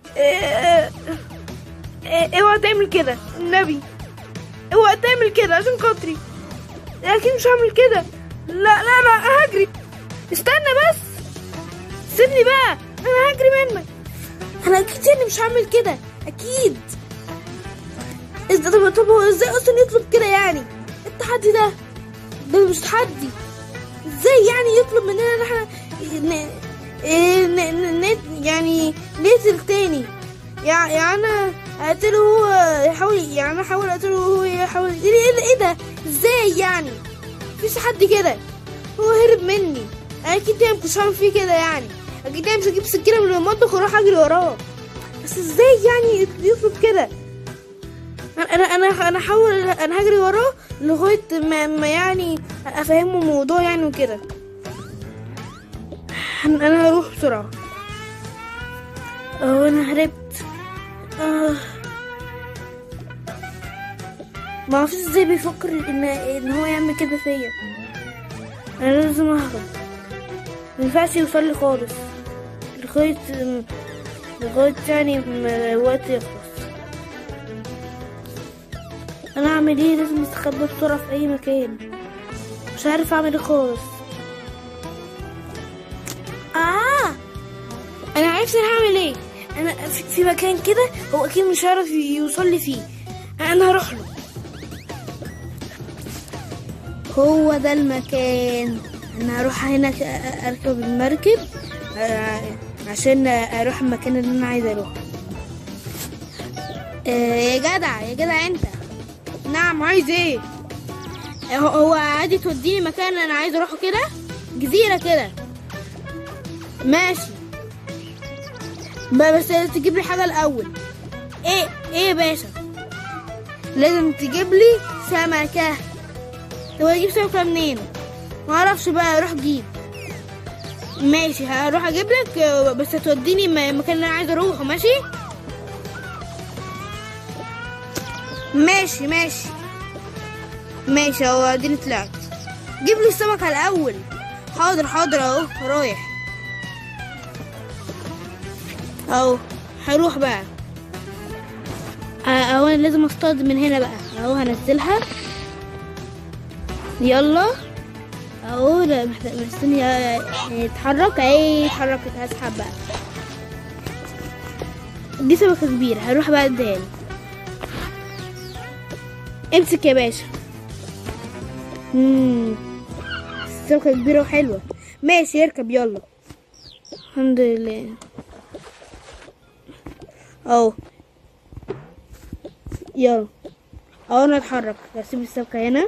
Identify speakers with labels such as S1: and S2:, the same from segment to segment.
S1: آه، آه، اوعى تعمل كده النبي اوعى تعمل كده عشان خاطري اكيد مش هعمل كده لا لا انا هجري استنى بس سيبني بقى انا هجري منك انا اكيد يعني مش هعمل كده اكيد ازاي طب طب هو ازاي اصلا يطلب كده يعني التحدي ده ده مش تحدي ازاي يعني يطلب مننا ان احنا ن... إيه، ن... ن... ن... يعني نقتل تاني يعني يعني انا اقتله هو يحاول يعني انا احاول اقتله وهو يحاول ايه ايه ده- ايه ده ازاي يعني مفيش حد كده هو هرب مني انا اكيد يعني مش هعمل فيه كده يعني اكيد يعني مش هجيب سكينه من المطبخ واروح اجري وراه بس ازاي يعني يطلب كده انا انا انا انا احاول انا هجري وراه لغايه ما, ما يعني افهمه الموضوع يعني وكده انا أنا هروح بسرعه اه انا هربت آه. ما اعرفش ازاي بيفكر ان ان هو يعمل كده فيا انا لازم اهرب ما ينفعش يوصل لي خالص لغايه لغايه يعني ما الوقت يخلص انا اعمل ايه لازم استخبى بسرعه في اي مكان مش عارف اعمل ايه خالص اه انا عرفت انا هعمل ايه انا في, في مكان كده هو اكيد مش هيعرف يوصل لي فيه انا هروح له هو ده المكان انا هروح هناك أ- أ- اركب المركب آه، عشان اروح المكان اللي انا عايزه اروح آه، يا جدع يا جدع انت نعم عايز ايه هو- هو عادي توديني مكان انا عايز اروحه كده جزيره كده ماشي ب- بس تجيب لي حاجه الاول ايه ايه يا باشا لازم تجيب لي سمكه طب اجيب سمكه منين ما اعرفش بقى روح جيب ماشي هروح اجيب لك آه، بس هتوديني م- المكان اللي انا عايز اروحه ماشي ماشي ماشي ماشي اهو اديني طلعت جيب لي السمكه الاول حاضر حاضر اهو رايح اهو هروح بقى آه، اهو انا لازم اصطاد من هنا بقى اهو هنزلها يلا اهو لا محتاج مستني آه، يتحرك اهي اتحركت هسحب بقى دي سمكة كبيرة هروح بقى اديها له. امسك يا باشا مم. سمكة كبيرة وحلوة ماشي اركب يلا الحمد لله اهو يلا اهو انا اتحرك اسيب السمكة هنا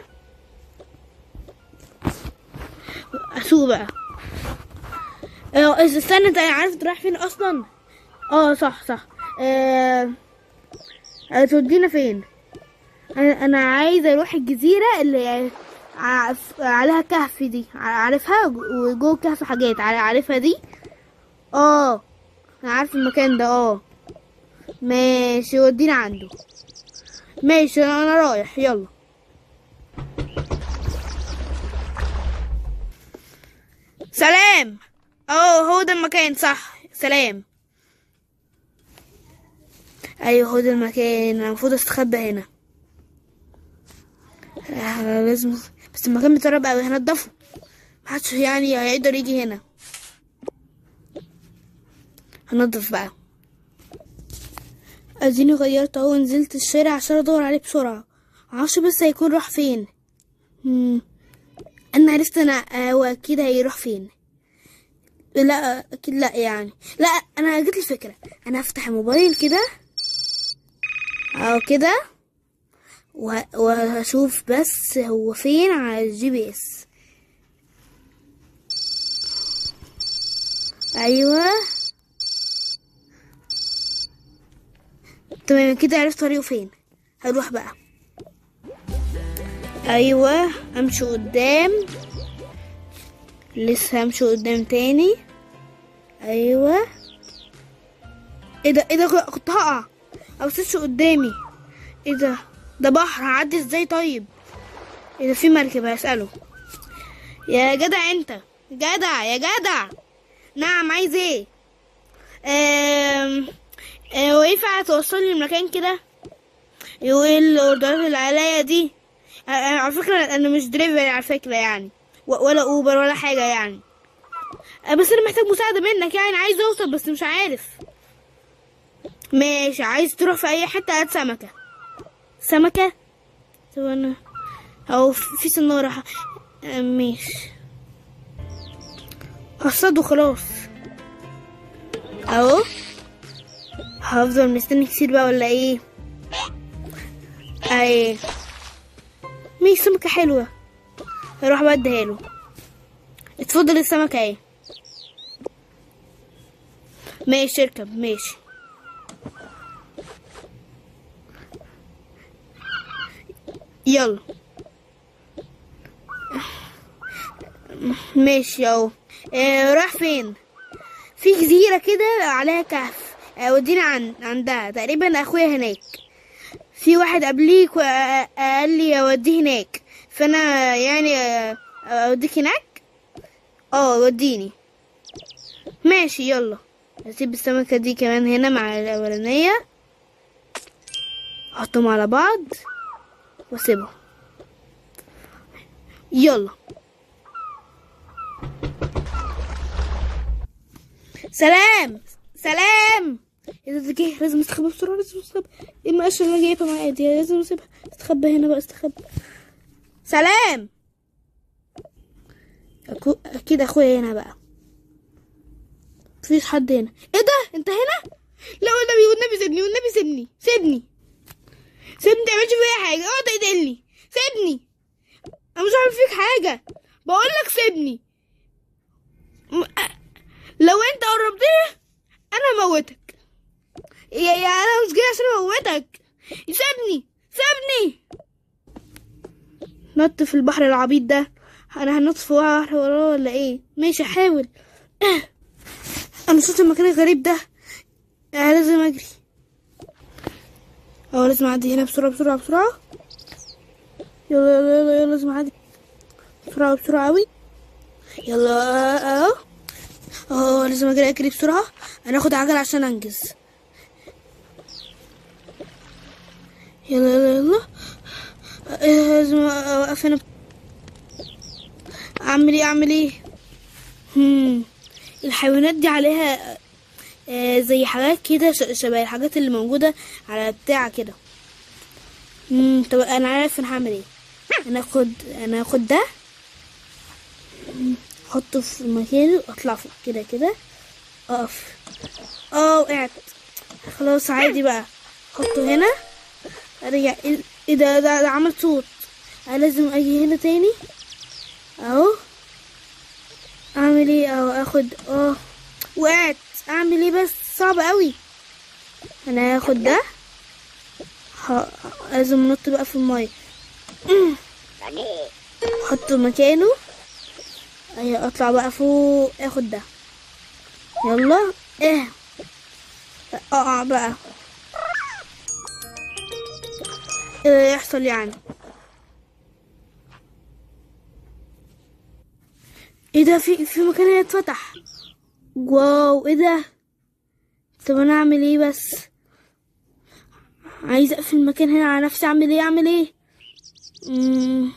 S1: اسوق بقى اه إذا استنى انت عارف انت رايح فين اصلا اه صح صح آه... هتودينا فين انا انا عايزه اروح الجزيره اللي ع- عليها كهف دي ع- عارفها وجوه الكهف حاجات ع- عارفها دي اه انا عارف المكان ده اه ماشي ودينا عنده ماشي انا أنا رايح يلا سلام اه هو ده المكان صح سلام ايوه هو ده المكان انا المفروض استخبى هنا آه، لازم بس المكان متراب قوي هنضفه محدش يعني هيقدر يجي هنا هنضف بقى اديني غيرت اهو نزلت الشارع عشان ادور عليه بسرعه معرفش بس هيكون راح فين مم. انا عرفت انا هو اكيد هيروح فين لا اكيد لا يعني لا انا جت لي فكره انا هفتح الموبايل كده او كده و- وهشوف بس هو فين على الجي بي اس ايوه تمام كده عرفت طريقه فين هروح بقى ايوه امشي قدام لسه همشي قدام تاني ايوه ايه ده ايه ده كنت هقع او بصيتش قدامي ايه ده ده بحر هعدي ازاي طيب ايه ده في مركب هسأله يا جدع انت جدع يا جدع نعم عايز ايه آم، آه، وينفع توصلني المكان كده وايه الاوردرات اللي عليا دي آه، آه، على فكرة انا مش دريفري على فكرة يعني و- ولا اوبر ولا حاجة يعني آه، بس انا محتاج مساعدة منك يعني عايز اوصل بس مش عارف ماشي عايز تروح في اي حتة هات سمكة سمكة طب انا او في سنارة ح- آه، ماشي هصطاد خلاص اهو هفضل مستني كتير بقى ولا ايه اي ماشي سمكة حلوة هروح بقى اديها له اتفضل السمكة اهي ماشي اركب ماشي يلا ماشي اهو آه راح فين في جزيرة كده عليها كهف آه ودينا عن عندها تقريبا اخويا هناك في واحد قبليك وقال لي اوديه هناك فانا يعني آه، اوديك هناك اه وديني ماشي يلا اسيب السمكة دي كمان هنا مع الاولانية احطهم على بعض واسيبهم يلا سلام سلام ايه ده جه لازم استخبى بسرعه لازم استخبى ايه المقشه اللي انا جايبها معايا دي لازم اسيبها استخبى هنا بقى استخبى سلام أكو... اكيد اخويا هنا بقى مفيش حد هنا ايه ده انت هنا لا والنبي والنبي سيبني والنبي سيبني سيبني سيبني تعملش فيا حاجه اوعى تقتلني سيبني انا مش هعمل فيك حاجه بقول لك سيبني م... أ- لو انت قربتني انا هموتك يا يا انا مش جاي عشان اموتك سيبني سيبني نط في البحر العبيط ده انا هنط في بحر وراه ولا ايه ماشي حاول انا صوت المكان الغريب ده آه لازم اجري اه لازم اعدي هنا بسرعه بسرعه بسرعه يلا يلا يلا, يلا لازم اعدي بسرعه بسرعه اوي يلا اهو اه لازم اجري اجري بسرعه انا اخد عجل عشان انجز يلا يلا يلا آه، لازم اوقف هنا اعمل ايه اعمل ايه هم الحيوانات دي عليها آه زي حاجات كده ش- شبه الحاجات اللي موجوده على بتاع كده هم طب انا عارف انا هعمل ايه انا اخد انا اخد ده مم، احطه في مكانه اطلع فوق كده كده اقف اه وقعت خلاص عادي بقى احطه هنا ارجع ايه إيه ده ده, ده عمل صوت أنا لازم اجي هنا تاني اهو اعمل ايه اهو اخد اه وقعت اعمل ايه بس صعب قوي انا هاخد ده ه... لازم انط بقى في المايه أمم. احطه مكانه ايوه اطلع بقى فوق اخد ده يلا ايه اقع بقى ايه اللي يحصل يعني ايه ده في في مكان هنا اتفتح واو ايه ده طب انا اعمل ايه بس عايز اقفل المكان هنا على نفسي اعمل ايه اعمل ايه مم.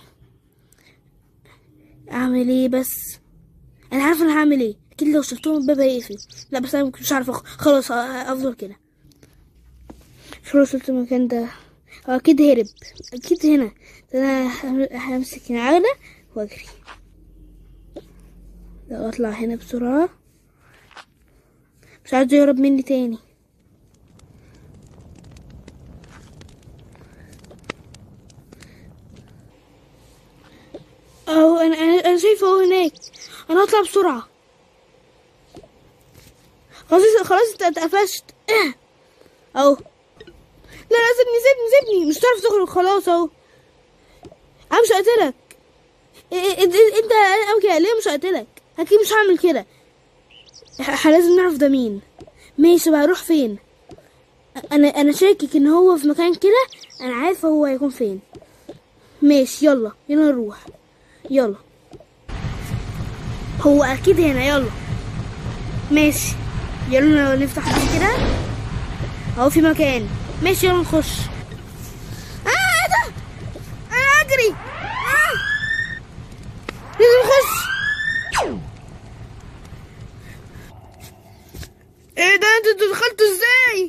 S1: اعمل ايه بس انا عارفه انا هعمل ايه اكيد لو شلتهم الباب هيقفل لا بس انا مش عارفه أخ- خلاص ه- افضل كده خلاص وصلت المكان ده هو اكيد هرب اكيد هنا ده انا هم- همسك العجله واجري لو اطلع هنا بسرعه مش عايز يهرب مني تاني اهو انا انا أنا شايفه اهو هناك انا هطلع بسرعه خلاص خلاص انت اتقفشت اهو لا لا سيبني سيبني سيبني مش هتعرف تخرج خلاص اهو انا مش هقتلك إيه- إيه- انت انت قوي كده ليه مش هقتلك اكيد مش هعمل كده احنا لازم نعرف ده مين ماشي بقى هروح فين انا انا شاكك ان هو في مكان كده انا عارفه هو هيكون فين ماشي يلا يلا نروح يلا هو اكيد هنا يلا ماشي يلا نفتح دي كده اهو في مكان ماشي يلا نخش اه ايه ده انا اجري آه. لازم نخش ايه ده انت انتوا دخلتوا ازاي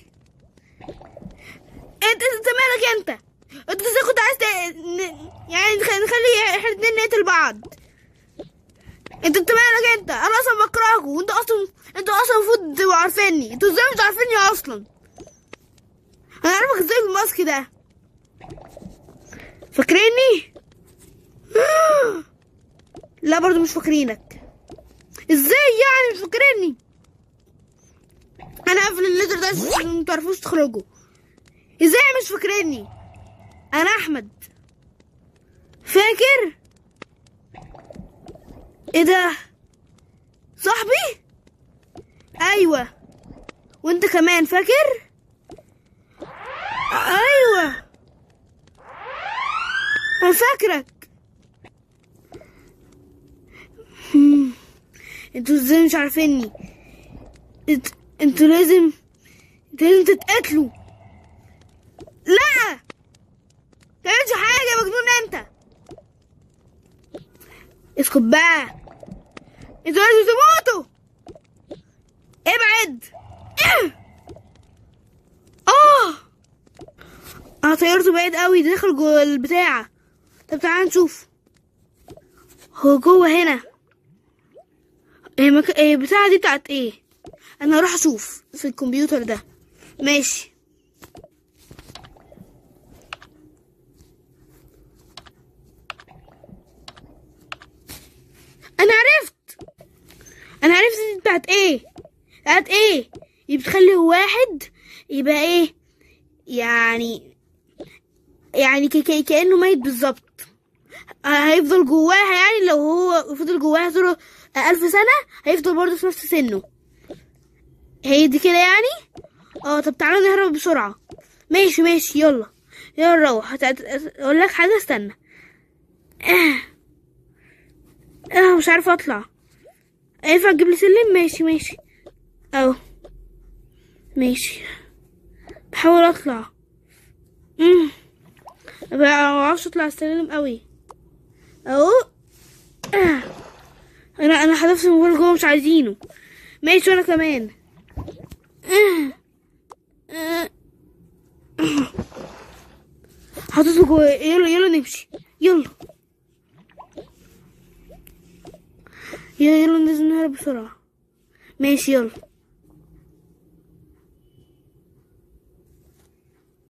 S1: انت انت مالك انت انت ازاي كنت عايز ت- ن- يعني نخ- نخلي احنا الاتنين نقتل بعض انت انت مالك انت انا اصلا بكرهكوا وانت اصلا انتوا اصلا المفروض تبقوا عارفيني انتوا ازاي مش عارفيني اصلا انا عارفك ازاي بالماسك ده فاكريني لا برضو مش فاكرينك ازاي يعني مش فاكريني انا هقفل الليتر ده عشان متعرفوش تخرجوا ازاي مش فاكريني انا احمد فاكر ايه ده صاحبي ايوه وانت كمان فاكر ايوه انا فاكرك هم. انتوا ازاي مش عارفيني انت... انتوا لازم انتوا لازم تتقتلوا لا تعملش حاجه يا مجنون انت اسكت بقى انتوا لازم تموتوا ابعد اه انا طيرته بعيد قوي ده دخل جوه البتاع طب تعالى نشوف هو جوه هنا هي مك... هي البتاعة دي بتاعت ايه انا هروح اشوف في الكمبيوتر ده ماشي انا عرفت انا عرفت دي بتاعت ايه بتاعت ايه دي بتخلي واحد يبقى ايه يعني يعني كي كي كأنه ميت بالظبط آه، هيفضل جواها يعني لو هو فضل جواها طول ألف سنة هيفضل برضه في نفس سنه هي دي كده يعني اه طب تعالى نهرب بسرعة ماشي ماشي يلا يلا نروح هت- اقول لك حاجة استنى آه. اه مش عارفة اطلع ينفع تجيب لي سلم ماشي ماشي اهو ماشي بحاول اطلع امم ما بعرفش اطلع السلم قوي اهو آه. انا انا حذفت الموبايل جوه مش عايزينه ماشي وانا كمان آه. آه. حطيته جوه يلا يلا نمشي يلا يلا يلا لازم نهرب بسرعة ماشي يلا